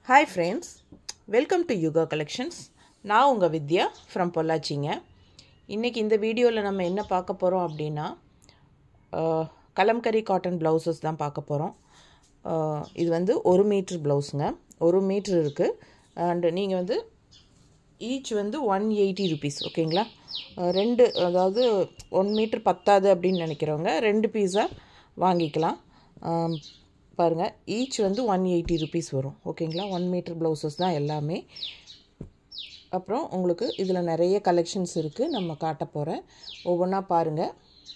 hi friends welcome to Yuga collections நான் உங்கள் வித்யா from பொள்ளாச்சிங்க இன்றைக்கி இந்த வீடியோவில் நம்ம என்ன பார்க்க போகிறோம் அப்படின்னா அஹ், கலம்கரி காட்டன் ப்ளவுசஸ் தான் பார்க்க போகிறோம் இது வந்து ஒரு மீட்ரு ப்ளவுஸுங்க ஒரு மீட்ரு இருக்குது அண்டு நீங்கள் வந்து ஈச் வந்து ஒன் எயிட்டி ருபீஸ் ஓகேங்களா அஹ், ரெண்டு அதாவது ஒன் மீட்ரு பத்தாது அப்படின்னு நினைக்கிறவங்க ரெண்டு பீஸாக வாங்கிக்கலாம் ஆம், பாருங்கள் ஈச் வந்து ஒன் எயிட்டி ருபீஸ் வரும் ஓகேங்களா ஒன் மீட்டர் ப்ளவுசஸ் தான் எல்லாமே அப்புறம் உங்களுக்கு இதில் நிறைய கலெக்ஷன்ஸ் இருக்குது நம்ம காட்ட போகிறேன் ஒவ்வொன்றா பாருங்கள்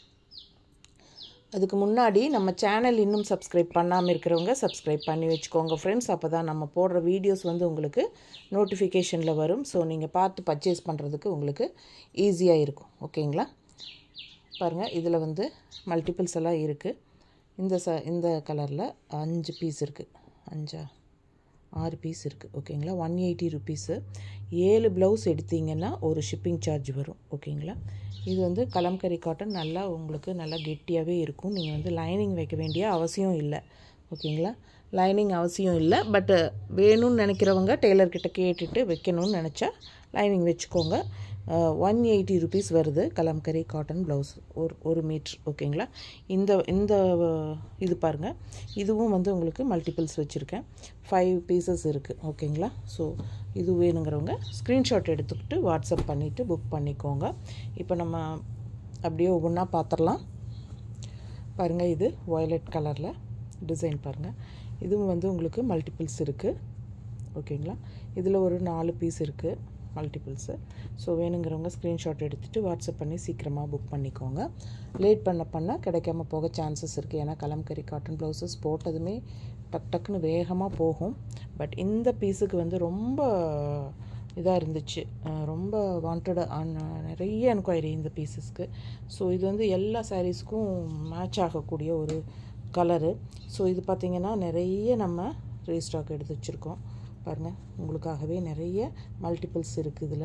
அதுக்கு முன்னாடி நம்ம சேனல் இன்னும் சப்ஸ்கிரைப் பண்ணாமல் இருக்கிறவங்க சப்ஸ்கிரைப் பண்ணி வச்சுக்கோங்க ஃப்ரெண்ட்ஸ் அப்போ தான் நம்ம போடுற வீடியோஸ் வந்து உங்களுக்கு நோட்டிஃபிகேஷனில் வரும் ஸோ நீங்கள் பார்த்து பர்ச்சேஸ் பண்ணுறதுக்கு உங்களுக்கு ஈஸியாக இருக்கும் ஓகேங்களா பாருங்கள் இதில் வந்து மல்டிபிள்ஸ் எல்லாம் இருக்குது இந்த ச இந்த கலரில் அஞ்சு பீஸ் இருக்குது அஞ்சா ஆறு பீஸ் இருக்குது ஓகேங்களா ஒன் எயிட்டி ருபீஸு ஏழு ப்ளவுஸ் எடுத்தீங்கன்னா ஒரு ஷிப்பிங் சார்ஜ் வரும் ஓகேங்களா இது வந்து கலம்கரி காட்டன் நல்லா உங்களுக்கு நல்லா கெட்டியாகவே இருக்கும் நீங்கள் வந்து லைனிங் வைக்க வேண்டிய அவசியம் இல்லை ஓகேங்களா லைனிங் அவசியம் இல்லை பட்டு வேணும்னு நினைக்கிறவங்க டெய்லர்கிட்ட கேட்டுட்டு வைக்கணும்னு நினச்சா லைனிங் வச்சுக்கோங்க ஒன் எயிட்டி ருபீஸ் வருது கலம்கரி காட்டன் ப்ளவுஸ் ஒரு ஒரு மீட்ரு ஓகேங்களா இந்த இந்த அஹ், இது பாருங்கள் இதுவும் வந்து உங்களுக்கு மல்டிபிள்ஸ் வச்சுருக்கேன் ஃபைவ் பீசஸ் இருக்குது ஓகேங்களா ஸோ இது வேணுங்கிறவங்க ஸ்க்ரீன்ஷாட் எடுத்துக்கிட்டு வாட்ஸ்அப் பண்ணிவிட்டு புக் பண்ணிக்கோங்க இப்போ நம்ம அப்படியே ஒவ்வொன்றா பார்த்துடலாம் பாருங்கள் இது வயலட் கலரில் டிசைன் பாருங்கள் இதுவும் வந்து உங்களுக்கு மல்டிபிள்ஸ் இருக்குது ஓகேங்களா இதில் ஒரு நாலு பீஸ் இருக்குது மல்டிபிள்ஸு ஸோ வேணுங்கிறவங்க ஸ்க்ரீன்ஷாட் எடுத்துகிட்டு வாட்ஸ்அப் பண்ணி சீக்கிரமாக புக் பண்ணிக்கோங்க லேட் பண்ண பண்ண கிடைக்காம போக சான்சஸ் இருக்குது ஏன்னா கலம்கரி காட்டன் ப்ளவுசஸ் போட்டதுமே டக் டக்குன்னு வேகமாக போகும் பட் இந்த பீஸுக்கு வந்து ரொம்ப இதாக இருந்துச்சு அஹ் ரொம்ப வாண்டட் நிறைய என்கொயரி இந்த பீசஸ்க்கு ஸோ இது வந்து எல்லா சாரீஸ்க்கும் மேட்ச் ஆகக்கூடிய ஒரு கலரு ஸோ இது பார்த்திங்கன்னா நிறைய நம்ம ரீஸ்டாக் எடுத்து வச்சுருக்கோம் பாருங்கள் உங்களுக்காகவே நிறைய மல்டிபிள்ஸ் இருக்குது இதில்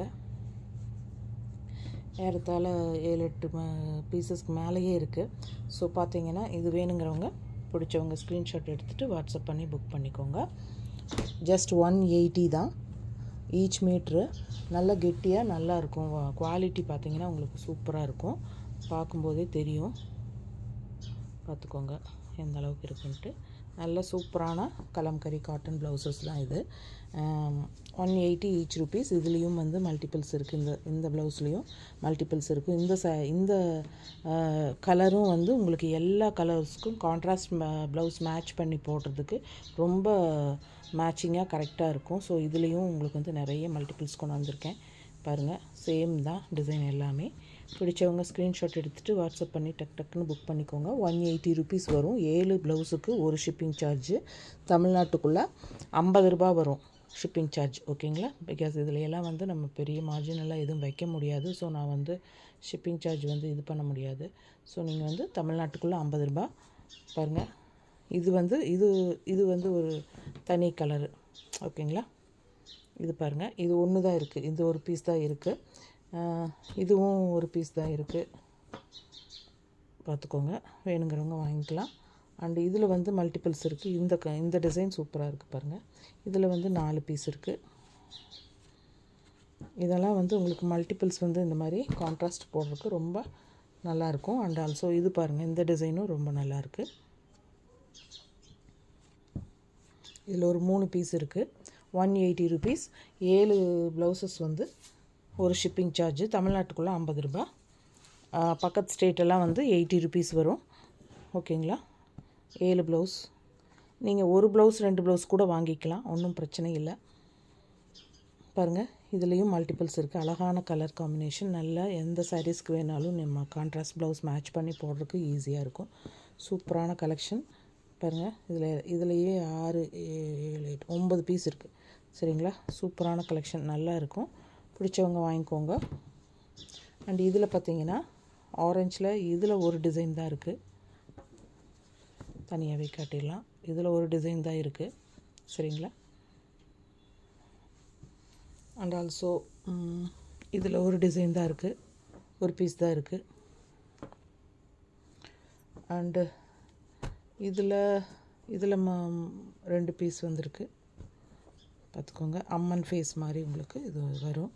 ஏறத்தாழ ஏழு எட்டு பீசஸ்க்கு மேலேயே இருக்குது ஸோ பார்த்தீங்கன்னா இது வேணுங்கிறவங்க பிடிச்சவங்க ஸ்க்ரீன்ஷாட் எடுத்துகிட்டு வாட்ஸ்அப் பண்ணி புக் பண்ணிக்கோங்க ஜஸ்ட் ஒன் எயிட்டி தான் ஈச் மீட்ரு நல்ல கெட்டியாக நல்லா இருக்கும் குவாலிட்டி பார்த்தீங்கன்னா உங்களுக்கு சூப்பராக இருக்கும் பார்க்கும்போதே தெரியும் பார்த்துக்கோங்க எந்த அளவுக்கு இருக்குன்ட்டு நல்ல சூப்பரான கலம்கரி காட்டன் ப்ளவுசஸ் தான் இது ஒன் எயிட்டி ஈச் ருபீஸ் இதுலேயும் வந்து மல்டிபிள்ஸ் இருக்குது இந்த இந்த ப்ளவுஸ்லேயும் மல்டிபிள்ஸ் இருக்கும் இந்த ச இந்த கலரும் வந்து உங்களுக்கு எல்லா கலர்ஸ்க்கும் கான்ட்ராஸ்ட் ப்ளவுஸ் மேட்ச் பண்ணி போடுறதுக்கு ரொம்ப மேட்சிங்காக கரெக்டாக இருக்கும் ஸோ இதுலேயும் உங்களுக்கு வந்து நிறைய மல்டிபிள்ஸ் கொண்டு வந்திருக்கேன் பாருங்கள் சேம் தான் டிசைன் எல்லாமே பிடிச்சவங்க ஸ்க்ரீன்ஷாட் எடுத்துகிட்டு வாட்ஸ்அப் பண்ணி டக் டக்குன்னு புக் பண்ணிக்கோங்க ஒன் எயிட்டி ருபீஸ் வரும் ஏழு ப்ளவுஸுக்கு ஒரு ஷிப்பிங் சார்ஜு தமிழ்நாட்டுக்குள்ளே ஐம்பது ரூபா வரும் ஷிப்பிங் சார்ஜ் ஓகேங்களா பிகாஸ் இதில் எல்லாம் வந்து நம்ம பெரிய மார்ஜின் எல்லாம் எதுவும் வைக்க முடியாது ஸோ நான் வந்து ஷிப்பிங் சார்ஜ் வந்து இது பண்ண முடியாது ஸோ நீங்கள் வந்து தமிழ்நாட்டுக்குள்ளே ஐம்பது ரூபா பாருங்கள் இது வந்து இது இது வந்து ஒரு தனி கலரு ஓகேங்களா இது பாருங்கள் இது ஒன்று தான் இருக்குது இது ஒரு பீஸ் தான் இருக்குது இதுவும் ஒரு பீஸ் தான் இருக்குது பார்த்துக்கோங்க வேணுங்கிறவங்க வாங்கிக்கலாம் அண்டு இதில் வந்து மல்டிபிள்ஸ் இருக்குது இந்த க இந்த டிசைன் சூப்பராக இருக்குது பாருங்கள் இதில் வந்து நாலு பீஸ் இருக்குது இதெல்லாம் வந்து உங்களுக்கு மல்டிபிள்ஸ் வந்து இந்த மாதிரி கான்ட்ராஸ்ட் போடுறதுக்கு ரொம்ப நல்லாயிருக்கும் அண்ட் ஆல்சோ இது பாருங்கள் இந்த டிசைனும் ரொம்ப நல்லாயிருக்கு இதில் ஒரு மூணு பீஸ் இருக்குது ஒன் எயிட்டி ருபீஸ் ஏழு ப்ளவுசஸ் வந்து ஒரு ஷிப்பிங் சார்ஜு தமிழ்நாட்டுக்குள்ளே ஐம்பது ரூபா ஆஹ் பக்கத்து ஸ்டேட்டெல்லாம் வந்து எயிட்டி ருபீஸ் வரும் ஓகேங்களா ஏழு ப்ளவுஸ் நீங்கள் ஒரு ப்ளவுஸ் ரெண்டு ப்ளவுஸ் கூட வாங்கிக்கலாம் ஒன்றும் பிரச்சனை இல்லை பாருங்கள் இதுலேயும் மல்டிபிள்ஸ் இருக்குது அழகான கலர் காம்பினேஷன் நல்லா எந்த சாரீஸ்க்கு வேணாலும் நம்ம கான்ட்ராஸ்ட் ப்ளவுஸ் மேட்ச் பண்ணி போடுறதுக்கு ஈஸியாக இருக்கும் சூப்பரான கலெக்ஷன் பாருங்கள் இதில் இதுலேயே ஆறு ஏ- ஏழு எட்டு ஒம்பது பீஸ் இருக்குது சரிங்களா சூப்பரான கலெக்ஷன் நல்லா இருக்கும் பிடிச்சவங்க வாங்கிக்கோங்க அண்ட் இதில் பார்த்தீங்கன்னா ஆரஞ்சில் இதில் ஒரு டிசைன் தான் இருக்குது தனியாகவே காட்டிடலாம் இதில் ஒரு டிசைன் தான் இருக்குது சரிங்களா அண்ட் ஆல்சோ இதில் ஒரு டிசைன் தான் இருக்குது ஒரு பீஸ் தான் இருக்குது அண்டு இதில் இதில் ம ரெண்டு பீஸ் வந்திருக்கு பார்த்துக்கோங்க அம்மன் ஃபேஸ் மாதிரி உங்களுக்கு இது வரும்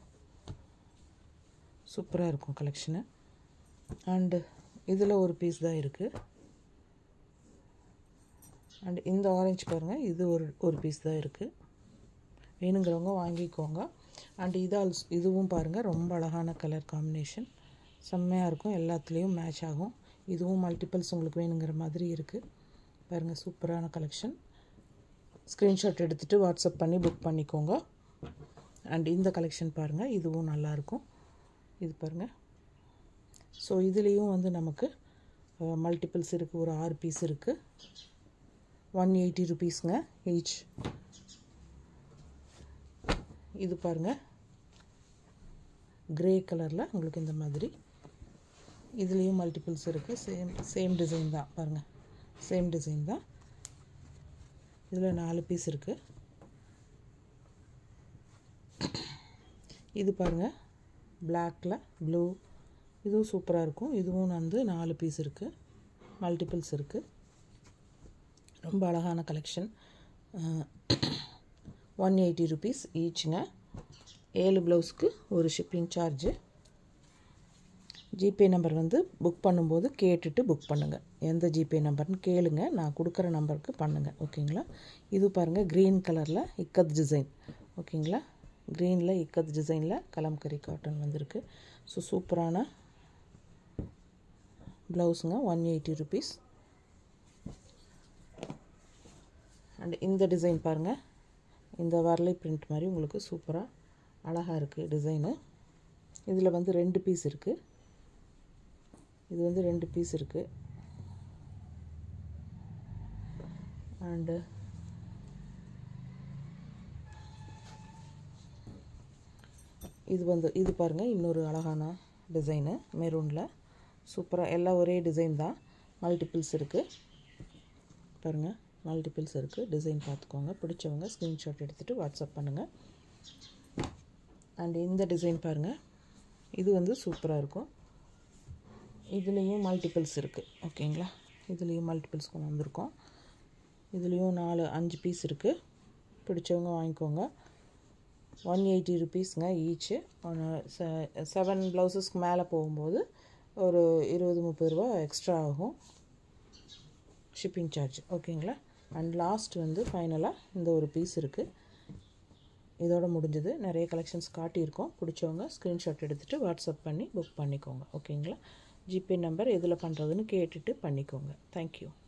சூப்பராக இருக்கும் கலெக்ஷனு அண்டு இதில் ஒரு பீஸ் தான் இருக்குது அண்ட் இந்த ஆரஞ்சு பாருங்கள் இது ஒரு ஒரு பீஸ் தான் இருக்குது வேணுங்கிறவங்க வாங்கிக்கோங்க அண்ட் இதால் இதுவும் பாருங்கள் ரொம்ப அழகான கலர் காம்பினேஷன் செம்மையாக இருக்கும் எல்லாத்துலேயும் மேட்ச் ஆகும் இதுவும் மல்டிபிள்ஸ் உங்களுக்கு வேணுங்கிற மாதிரி இருக்குது பாருங்கள் சூப்பரான கலெக்ஷன் ஸ்க்ரீன்ஷாட் எடுத்துகிட்டு வாட்ஸ்அப் பண்ணி புக் பண்ணிக்கோங்க அண்ட் இந்த கலெக்ஷன் பாருங்கள் இதுவும் நல்லாயிருக்கும் இது பாருங்கள் ஸோ இதுலேயும் வந்து நமக்கு மல்டிபிள்ஸ் இருக்குது ஒரு ஆறு பீஸ் இருக்குது ஒன் எயிட்டி ருபீஸுங்க ஈச் இது பாருங்கள் க்ரே கலரில் உங்களுக்கு இந்த மாதிரி இதுலேயும் மல்டிபிள்ஸ் இருக்குது சேம் சேம் டிசைன் தான் பாருங்கள் சேம் டிசைன் தான் இதில் நாலு பீஸ் இருக்குது இது பாருங்கள் பிளாக்கில் ப்ளூ இதுவும் சூப்பராக இருக்கும் இதுவும் வந்து நாலு பீஸ் இருக்குது மல்டிபிள்ஸ் இருக்குது ரொம்ப அழகான கலெக்ஷன் ஒன் எயிட்டி ருபீஸ் ஈச்சுங்க ஏழு ப்ளவுஸ்க்கு ஒரு ஷிப்பிங் சார்ஜு ஜிபே நம்பர் வந்து புக் பண்ணும்போது கேட்டுட்டு புக் பண்ணுங்கள் எந்த ஜிபே நம்பர்னு கேளுங்க நான் கொடுக்குற நம்பருக்கு பண்ணுங்கள் ஓகேங்களா இது பாருங்கள் க்ரீன் கலரில் இக்கத் டிசைன் ஓகேங்களா க்ரீனில் இக்கத் டிசைனில் கலம்கரி காட்டன் வந்திருக்கு ஸோ சூப்பரான ப்ளவுஸுங்க ஒன் எயிட்டி ருபீஸ் அண்ட் இந்த டிசைன் பாருங்கள் இந்த வரலை பிரிண்ட் மாதிரி உங்களுக்கு சூப்பராக அழகாக இருக்குது டிசைனு இதில் வந்து ரெண்டு பீஸ் இருக்குது இது வந்து ரெண்டு பீஸ் இருக்குது அண்டு இது வந்து இது பாருங்கள் இன்னொரு அழகான டிசைனு மெரூனில் சூப்பராக எல்லாம் ஒரே டிசைன் தான் மல்டிபிள்ஸ் இருக்குது பாருங்கள் மல்டிபிள்ஸ் இருக்குது டிசைன் பார்த்துக்கோங்க பிடிச்சவங்க ஸ்க்ரீன்ஷாட் எடுத்துகிட்டு வாட்ஸ்அப் பண்ணுங்கள் அண்ட் இந்த டிசைன் பாருங்கள் இது வந்து சூப்பராக இருக்கும் இதுலேயும் மல்டிபிள்ஸ் இருக்குது ஓகேங்களா இதுலேயும் மல்டிபிள்ஸ் கொண்டு வந்திருக்கோம் இதுலேயும் நாலு அஞ்சு பீஸ் இருக்குது பிடிச்சவங்க வாங்கிக்கோங்க ஒன் எயிட்டி ருபீஸுங்க ஈச்சு செவன் ப்ளவுசஸ்க்கு மேலே போகும்போது ஒரு இருபது முப்பது ரூபா எக்ஸ்ட்ரா ஆகும் ஷிப்பிங் சார்ஜ் ஓகேங்களா அண்ட் லாஸ்ட் வந்து ஃபைனலாக இந்த ஒரு பீஸ் இருக்குது இதோட முடிஞ்சது நிறைய கலெக்ஷன்ஸ் காட்டியிருக்கோம் பிடிச்சவங்க ஸ்க்ரீன்ஷாட் எடுத்துகிட்டு வாட்ஸ்அப் பண்ணி புக் பண்ணிக்கோங்க ஓகேங்களா ஜிபே நம்பர் எதில் பண்ணுறதுன்னு கேட்டுட்டு பண்ணிக்கோங்க தேங்க்யூ